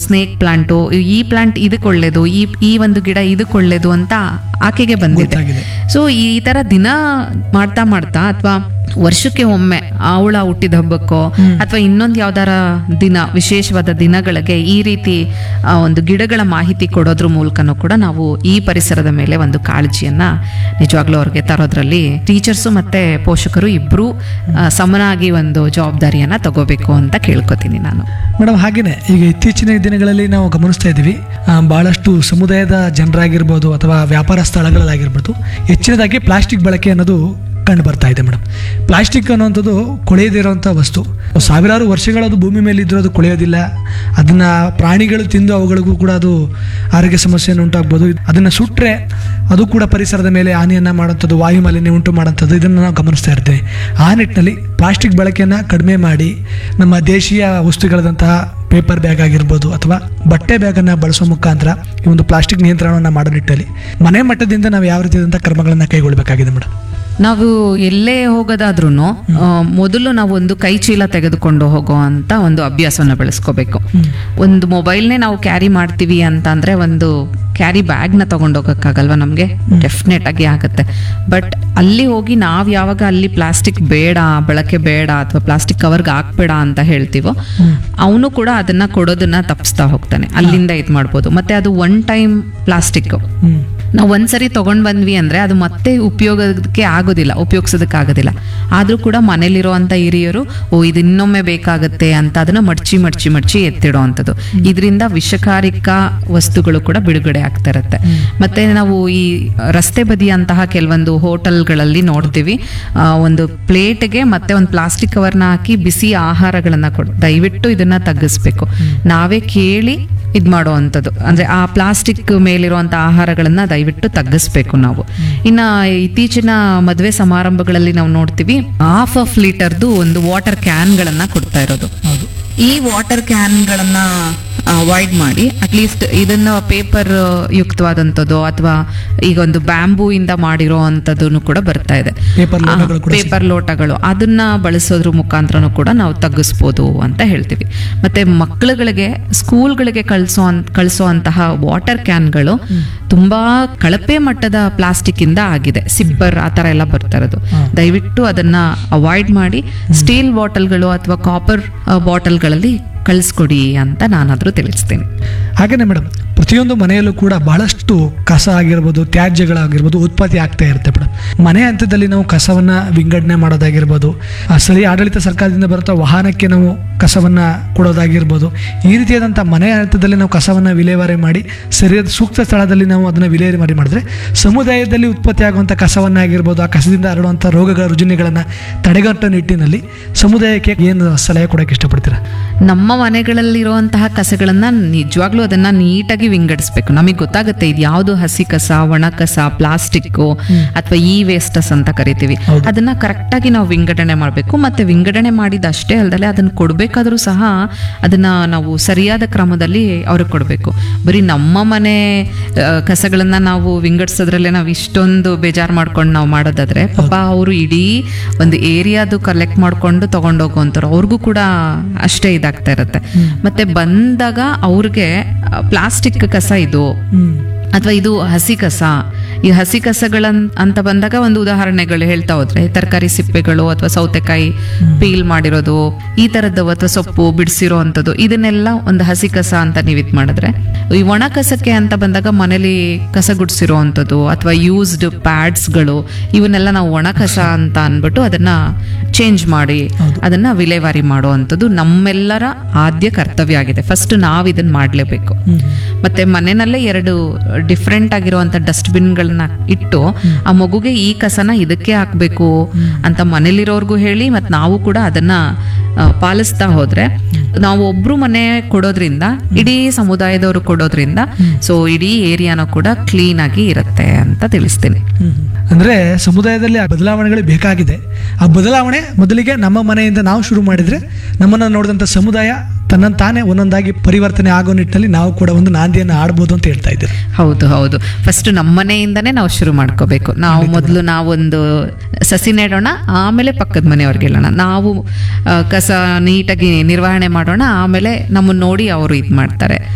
Snake plant ಈ plant ಇದಕ್ಕೆ ಒಳ್ಳೇದು ಈ ಈ ಒಂದು ಗಿಡ ಇದಕ್ಕೆ ಒಳ್ಳೇದು ಅಂತ ಆಕೆಗೆ ಬಂದಿದೆ ಗೊತ್ತಾಗಿದೆ. ಸೊ ಈ ತರ ದಿನ ಮಾಡ್ತಾ ಮಾಡ್ತಾ ಅಥವಾ ವರ್ಷಕ್ಕೆ ಒಮ್ಮೆ ಅವಳ ಹುಟ್ಟಿದ ಹಬ್ಬಕ್ಕೋ ಅಥವಾ ಇನ್ನೊಂದು ಯಾವ್ದಾರ ದಿನ ವಿಶೇಷವಾದ ದಿನಗಳಿಗೆ ಈ ರೀತಿ ಆ, ಒಂದು ಗಿಡಗಳ ಮಾಹಿತಿ ಕೊಡೋದ್ರ ಮೂಲಕನೂ ಕೂಡ ನಾವು ಈ ಪರಿಸರದ ಮೇಲೆ ಒಂದು ಕಾಳಜಿಯನ್ನ ನಿಜವಾಗ್ಲೂ ಅವ್ರಿಗೆ ತರೋದ್ರಲ್ಲಿ ಟೀಚರ್ಸು ಮತ್ತೆ ಪೋಷಕರು ಇಬ್ರು ಆ, ಸಮನಾಗಿ ಒಂದು ಜವಾಬ್ದಾರಿಯನ್ನ ತಗೋಬೇಕು ಅಂತ ಕೇಳ್ಕೊತೀನಿ ನಾನು ಮೇಡಮ್ ಹಾಗೇನೆ ಈಗ ಇತ್ತೀಚಿನ ದಿನಗಳಲ್ಲಿ ನಾವು ಗಮನಿಸ್ತಾ ಇದ್ದೀವಿ ಆ, ಬಹಳಷ್ಟು ಸಮುದಾಯದ ಜನರಾಗಿರ್ಬೋದು ಅಥವಾ ವ್ಯಾಪಾರ ಸ್ಥಳಗಳಲ್ಲಾಗಿರ್ಬೋದು ಹೆಚ್ಚಿನದಾಗಿ ಪ್ಲಾಸ್ಟಿಕ್ ಬಳಕೆ ಅನ್ನೋದು ಕಂಡು ಬರ್ತಾ ಇದೆ ಮೇಡಮ್ ಪ್ಲಾಸ್ಟಿಕ್ ಅನ್ನುವಂಥದ್ದು ಕೊಳೆಯದಿರೋಂಥ ವಸ್ತು ಸಾವಿರಾರು ವರ್ಷಗಳು ಅದು ಭೂಮಿ ಮೇಲೆ ಇದ್ರೂ ಅದು ಕೊಳೆಯೋದಿಲ್ಲ ಅದನ್ನ ಪ್ರಾಣಿಗಳು ತಿಂದು ಅವುಗಳಿಗೂ ಕೂಡ ಅದು ಆರೋಗ್ಯ ಸಮಸ್ಯೆಯನ್ನು ಉಂಟಾಗ್ಬೋದು ಅದನ್ನು ಸುಟ್ಟರೆ ಅದು ಕೂಡ ಪರಿಸರದ ಮೇಲೆ ಹಾನಿಯನ್ನು ಮಾಡುವಂಥದ್ದು ವಾಯು ಮಾಲಿನ್ಯ ಉಂಟು ಮಾಡುವಂಥದ್ದು ಇದನ್ನು ನಾವು ಗಮನಿಸ್ತಾ ಇರ್ತೇವೆ ಆ ನಿಟ್ಟಿನಲ್ಲಿ ಪ್ಲಾಸ್ಟಿಕ್ ಬಳಕೆಯನ್ನು ಕಡಿಮೆ ಮಾಡಿ ನಮ್ಮ ದೇಶೀಯ ವಸ್ತುಗಳಾದಂತಹ ಪೇಪರ್ ಬ್ಯಾಗ್ ಆಗಿರ್ಬೋದು ಅಥವಾ ಬಟ್ಟೆ ಬ್ಯಾಗನ್ನು ಬಳಸೋ ಮುಖಾಂತರ ಈ ಒಂದು ಪ್ಲಾಸ್ಟಿಕ್ ನಿಯಂತ್ರಣವನ್ನು ಮಾಡೋ ನಿಟ್ಟಲ್ಲಿ ಮನೆ ಮಟ್ಟದಿಂದ ನಾವು ಯಾವ ರೀತಿಯಾದಂಥ ಕ್ರಮಗಳನ್ನು ಕೈಗೊಳ್ಳಬೇಕಾಗಿದೆ ಮೇಡಮ್ ನಾವು ಎಲ್ಲೇ ಹೋಗೋದಾದ್ರೂ ಮೊದಲು ನಾವು ಒಂದು ಕೈ ಚೀಲ ತೆಗೆದುಕೊಂಡು ಹೋಗೋ ಅಂತ ಒಂದು ಅಭ್ಯಾಸವನ್ನು ಬೆಳೆಸ್ಕೋಬೇಕು ಒಂದು ಮೊಬೈಲ್ನೇ ನಾವು ಕ್ಯಾರಿ ಮಾಡ್ತೀವಿ ಅಂತ ಅಂದ್ರೆ ಒಂದು ಕ್ಯಾರಿ ಬ್ಯಾಗ್ನ ತಗೊಂಡೋಗಕ್ಕಾಗಲ್ವಾ ನಮಗೆ ಡೆಫಿನೆಟ್ ಆಗಿ ಆಗುತ್ತೆ ಬಟ್ ಅಲ್ಲಿ ಹೋಗಿ ನಾವು ಯಾವಾಗ ಅಲ್ಲಿ ಪ್ಲಾಸ್ಟಿಕ್ ಬೇಡ ಬಳಕೆ ಬೇಡ ಅಥವಾ ಪ್ಲಾಸ್ಟಿಕ್ ಕವರ್ಗೆ ಹಾಕ್ಬೇಡ ಅಂತ ಹೇಳ್ತೀವೋ ಅವನು ಕೂಡ ಅದನ್ನ ಕೊಡೋದನ್ನ ತಪ್ಪಿಸ್ತಾ ಹೋಗ್ತಾನೆ ಅಲ್ಲಿಂದ ಇದು ಮಾಡ್ಬೋದು ಮತ್ತೆ ಅದು ಒನ್ ಟೈಮ್ ಪ್ಲಾಸ್ಟಿಕ್ ಹ್ಮ್ ನಾವು ಒಂದ್ಸರಿ ತಗೊಂಡ್ ಬಂದ್ವಿ ಅಂದ್ರೆ ಅದು ಮತ್ತೆ ಉಪಯೋಗಕ್ಕೆ ಆಗೋದಿಲ್ಲ ಉಪಯೋಗಿಸೋದಕ್ಕೆ ಆಗೋದಿಲ್ಲ ಆದ್ರೂ ಕೂಡ ಮನೇಲಿರುವಂತ ಹಿರಿಯರು ಓ ಇದು ಇನ್ನೊಮ್ಮೆ ಬೇಕಾಗತ್ತೆ ಅಂತ ಅದನ್ನ ಮಡ್ಚಿ ಮಡ್ಚಿ ಮಡ್ಚಿ ಎತ್ತಿಡೋ ಅಂಥದ್ದು ಇದರಿಂದ ವಿಷಕಾರಿಕ ವಸ್ತುಗಳು ಕೂಡ ಬಿಡುಗಡೆ ಆಗ್ತಾ ಇರುತ್ತೆ ಮತ್ತೆ ನಾವು ಈ ರಸ್ತೆ ಬದಿಯಂತಹ ಕೆಲವೊಂದು ಹೋಟೆಲ್ಗಳಲ್ಲಿ ನೋಡ್ತೀವಿ ಆ, ಒಂದು ಪ್ಲೇಟ್ಗೆ ಮತ್ತೆ ಒಂದು ಪ್ಲಾಸ್ಟಿಕ್ ಕವರ್ನ ಹಾಕಿ ಬಿಸಿ ಆಹಾರಗಳನ್ನ ಕೊಡ್ ದಯವಿಟ್ಟು ಇದನ್ನ ತಗ್ಗಿಸ್ಬೇಕು ನಾವೇ ಕೇಳಿ ಇದ್ ಮಾಡೋ ಅಂಥದ್ದು ಅಂದ್ರೆ ಆ ಪ್ಲಾಸ್ಟಿಕ್ ಮೇಲಿರುವಂತ ಆಹಾರಗಳನ್ನ ದಯವಿಟ್ಟು ತಗ್ಗಿಸ್ಬೇಕು ನಾವು ಇನ್ನ ಇತ್ತೀಚಿನ ಮದುವೆ ಸಮಾರಂಭಗಳಲ್ಲಿ ನಾವು ನೋಡ್ತೀವಿ ಹಾಫ್ ಆಫ್ ಲೀಟರ್ದು ಒಂದು ವಾಟರ್ ಕ್ಯಾನ್ಗಳನ್ನ ಕೊಡ್ತಾ ಇರೋದು ಹೌದು ಈ ವಾಟರ್ ಕ್ಯಾನ್ಗಳನ್ನ ಅವಾಯ್ಡ್ ಮಾಡಿ ಅಟ್ಲೀಸ್ಟ್ ಇದನ್ನ ಪೇಪರ್ ಯುಕ್ತವಾದಂಥದ್ದು ಅಥವಾ ಈಗ ಒಂದು ಬ್ಯಾಂಬೂ ಇಂದ ಮಾಡಿರೋ ಅಂಥದ್ದು ಕೂಡ ಬರ್ತಾ ಇದೆ ಪೇಪರ್ ಲೋಟಗಳು ಕೂಡ ಪೇಪರ್ ಲೋಟಗಳು ಅದನ್ನ ಬಳಸೋದ್ರ ಮುಖಾಂತರನೂ ಕೂಡ ನಾವು ತಗ್ಗಿಸ್ಬೋದು ಅಂತ ಹೇಳ್ತೀವಿ ಮತ್ತೆ ಮಕ್ಕಳುಗಳಿಗೆ ಸ್ಕೂಲ್ಗಳಿಗೆ ಕಳಿಸೋ ಕಳಿಸೋ ಅಂತಹ ವಾಟರ್ ಕ್ಯಾನ್ಗಳು ತುಂಬಾ ಕಳಪೆ ಮಟ್ಟದ ಪ್ಲಾಸ್ಟಿಕ್ ಇಂದ ಆಗಿದೆ ಸಿಪ್ಪರ್ ಆ ತರ ಎಲ್ಲ ಬರ್ತಾ ಇರೋದು ದಯವಿಟ್ಟು ಅದನ್ನ ಅವಾಯ್ಡ್ ಮಾಡಿ ಸ್ಟೀಲ್ ಬಾಟಲ್ಗಳು ಅಥವಾ ಕಾಪರ್ ಬಾಟಲ್ಗಳಲ್ಲಿ ಕಳಿಸ್ಕೊಡಿ ಅಂತ ನಾನಾದ್ರೂ ತಿಳಿಸ್ತೀನಿ ಹಾಗೇನೆ ಮೇಡಮ್ ಪ್ರತಿಯೊಂದು ಮನೆಯಲ್ಲೂ ಕೂಡ ಬಹಳಷ್ಟು ಕಸ ಆಗಿರ್ಬೋದು ತ್ಯಾಜ್ಯಗಳಾಗಿರ್ಬೋದು ಉತ್ಪತ್ತಿ ಆಗ್ತಾ ಇರುತ್ತೆ ಮೇಡಮ್ ಮನೆ ಹಂತದಲ್ಲಿ ನಾವು ಕಸವನ್ನ ವಿಂಗಡಣೆ ಮಾಡೋದಾಗಿರ್ಬೋದು ಆ ಸ್ಥಳೀಯ ಆಡಳಿತ ಸರ್ಕಾರದಿಂದ ಬರುತ್ತಾ ವಾಹನಕ್ಕೆ ನಾವು ಕಸವನ್ನ ಕೊಡೋದಾಗಿರ್ಬೋದು ಈ ರೀತಿಯಾದಂಥ ಮನೆ ಹಂತದಲ್ಲಿ ನಾವು ಕಸವನ್ನ ವಿಲೇವಾರಿ ಮಾಡಿ ಸರಿಯಾದ ಸೂಕ್ತ ಸ್ಥಳದಲ್ಲಿ ನಾವು ಅದನ್ನು ವಿಲೇವಾರಿ ಮಾಡಿದ್ರೆ ಸಮುದಾಯದಲ್ಲಿ ಉತ್ಪತ್ತಿ ಆಗುವಂಥ ಕಸವನ್ನ ಆಗಿರ್ಬೋದು ಆ ಕಸದಿಂದ ಹರಡುವಂಥ ರೋಗಗಳ ರುಜಿನಗಳನ್ನು ತಡೆಗಟ್ಟೋ ನಿಟ್ಟಿನಲ್ಲಿ ಸಮುದಾಯಕ್ಕೆ ಏನು ಸಲಹೆ ಕೊಡೋಕೆ ಇಷ್ಟಪಡ್ತೀರಾ ನಮ್ಮ ಮನೆಗಳಲ್ಲಿರುವಂತಹ ಕಸಗಳನ್ನ ನಿಜವಾಗ್ಲೂ ಅದನ್ನ ನೀಟಾಗಿ ವಿಂಗಡಿಸ್ಬೇಕು ನಮಗೆ ಗೊತ್ತಾಗುತ್ತೆ ಇದು ಯಾವುದು ಹಸಿ ಕಸ ಒಣ ಕಸ ಪ್ಲಾಸ್ಟಿಕ್ ಅಥವಾ ಇ ವೇಸ್ಟಸ್ ಅಂತ ಕರಿತೀವಿ ಅದನ್ನ ಕರೆಕ್ಟಾಗಿ ನಾವು ವಿಂಗಡಣೆ ಮಾಡಬೇಕು ಮತ್ತೆ ವಿಂಗಡಣೆ ಮಾಡಿದ ಅಷ್ಟೇ ಅಲ್ಲದೆ ಅದನ್ನ ಕೊಡ್ಬೇಕಾದ್ರೂ ಸಹ ಅದನ್ನ ನಾವು ಸರಿಯಾದ ಕ್ರಮದಲ್ಲಿ ಅವ್ರಿಗೆ ಕೊಡಬೇಕು ಬರೀ ನಮ್ಮ ಮನೆ ಆ, ಕಸಗಳನ್ನ ನಾವು ವಿಂಗಡಿಸೋದ್ರಲ್ಲೇ ನಾವು ಇಷ್ಟೊಂದು ಬೇಜಾರು ಮಾಡ್ಕೊಂಡು ನಾವು ಮಾಡೋದಾದ್ರೆ ಪಾಪ ಅವರು ಇಡೀ ಒಂದು ಏರಿಯಾದು ಕಲೆಕ್ಟ್ ಮಾಡ್ಕೊಂಡು ತಗೊಂಡೋಗುವಂಥವ್ರು ಅವ್ರಿಗೂ ಕೂಡ ಅಷ್ಟೇ ಇದಾಗ್ತಾ ಇರುತ್ತೆ ಮತ್ತೆ ಬಂದಾಗ ಅವ್ರಿಗೆ ಪ್ಲಾಸ್ಟಿಕ್ ಕಸ ಇದು ಹ್ಮ್ ಅಥವಾ ಇದು ಹಸಿ ಕಸ ಈ ಹಸಿ ಕಸಗಳ ಅಂತ ಬಂದಾಗ ಒಂದು ಉದಾಹರಣೆಗಳು ಹೇಳ್ತಾ ಹೋದ್ರೆ ತರಕಾರಿ ಸಿಪ್ಪೆಗಳು ಅಥವಾ ಸೌತೆಕಾಯಿ ಪೀಲ್ ಮಾಡಿರೋದು ಈ ತರದ್ದು ಅಥವಾ ಸೊಪ್ಪು ಬಿಡಿಸಿರೋ ಅಂಥದ್ದು ಇದನ್ನೆಲ್ಲ ಒಂದು ಹಸಿ ಕಸ ಅಂತ ನೀವು ಇದು ಮಾಡಿದ್ರೆ ಈ ಒಣ ಕಸಕ್ಕೆ ಅಂತ ಬಂದಾಗ ಮನೇಲಿ ಕಸ ಗುಡಿಸಿರೋ ಅಂಥದ್ದು ಅಥವಾ ಯೂಸ್ಡ್ ಪ್ಯಾಡ್ಸ್ಗಳು ಇವನ್ನೆಲ್ಲ ನಾವು ಒಣ ಕಸ ಅಂತ ಅಂದ್ಬಿಟ್ಟು ಅದನ್ನ ಚೇಂಜ್ ಮಾಡಿ ಅದನ್ನ ವಿಲೇವಾರಿ ಮಾಡೋ ಅಂಥದ್ದು ನಮ್ಮೆಲ್ಲರ ಆದ್ಯ ಕರ್ತವ್ಯ ಆಗಿದೆ ಫಸ್ಟ್ ನಾವು ಇದನ್ನ ಮಾಡಲೇಬೇಕು ಮತ್ತೆ ಮನೆಯಲ್ಲೇ ಎರಡು ಡಿಫ್ರೆಂಟ್ ಆಗಿರುವಂತ ಡಸ್ಟ್ಬಿನ್ಗಳನ್ನ ಇಟ್ಟು ಆ ಮಗುಗೆ ಈ ಕಸನ ಇದಕ್ಕೆ ಹಾಕ್ಬೇಕು ಅಂತ ಮನೇಲಿರೋರ್ಗೂ ಹೇಳಿ ಮತ್ತೆ ನಾವು ಕೂಡ ಅದನ್ನ ಆ, ಪಾಲಿಸ್ತಾ ಹೋದ್ರೆ ನಾವು ಒಬ್ರು ಮನೆ ಕೊಡೋದ್ರಿಂದ ಇಡೀ ಸಮುದಾಯದವರು ಕೊಡೋದ್ರಿಂದ ಸೊ ಇಡೀ ಏರಿಯಾನು ಕೂಡ ಕ್ಲೀನ್ ಆಗಿ ಇರುತ್ತೆ ಅಂತ ತಿಳಿಸ್ತೀನಿ ಹ್ಮ್. ಅಂದ್ರೆ ಸಮುದಾಯದಲ್ಲಿ ಆ ಬದಲಾವಣೆಗಳು ಬೇಕಾಗಿದೆ ಆ ಬದಲಾವಣೆ ಮೊದಲಿಗೆ ನಮ್ಮ ಮನೆಯಿಂದ ನಾವು ಶುರು ಮಾಡಿದ್ರೆ ನಮ್ಮನ್ನ ನೋಡಿದಂಥ ಸಮುದಾಯ ತನ್ನನ್ನು ತಾನೇ ಒಂದೊಂದಾಗಿ ಪರಿವರ್ತನೆ ಆಗೋ ನಿಟ್ಟಿನಲ್ಲಿ ನಾವು ಕೂಡ ಒಂದು ನಾಂದಿಯನ್ನು ಆಡ್ಬೋದು ಅಂತ ಹೇಳ್ತಾ ಇದ್ದೀರಿ ಹೌದು ಹೌದು ಫಸ್ಟ್ ನಮ್ಮ ಮನೆಯಿಂದನೇ ನಾವು ಶುರು ಮಾಡ್ಕೋಬೇಕು ನಾವು ಮೊದಲು ನಾವೊಂದು ಸಸಿ ನೆಡೋಣ ಆಮೇಲೆ ಪಕ್ಕದ ಮನೆಯವ್ರಿಗೆ ಹೇಳೋಣ ನಾವು ಆ, ಕಸ ನೀಟಾಗಿ ನಿರ್ವಹಣೆ ಮಾಡೋಣ ಆಮೇಲೆ ನಮ್ಮನ್ನ ನೋಡಿ ಅವರು ಇದು ಮಾಡ್ತಾರೆ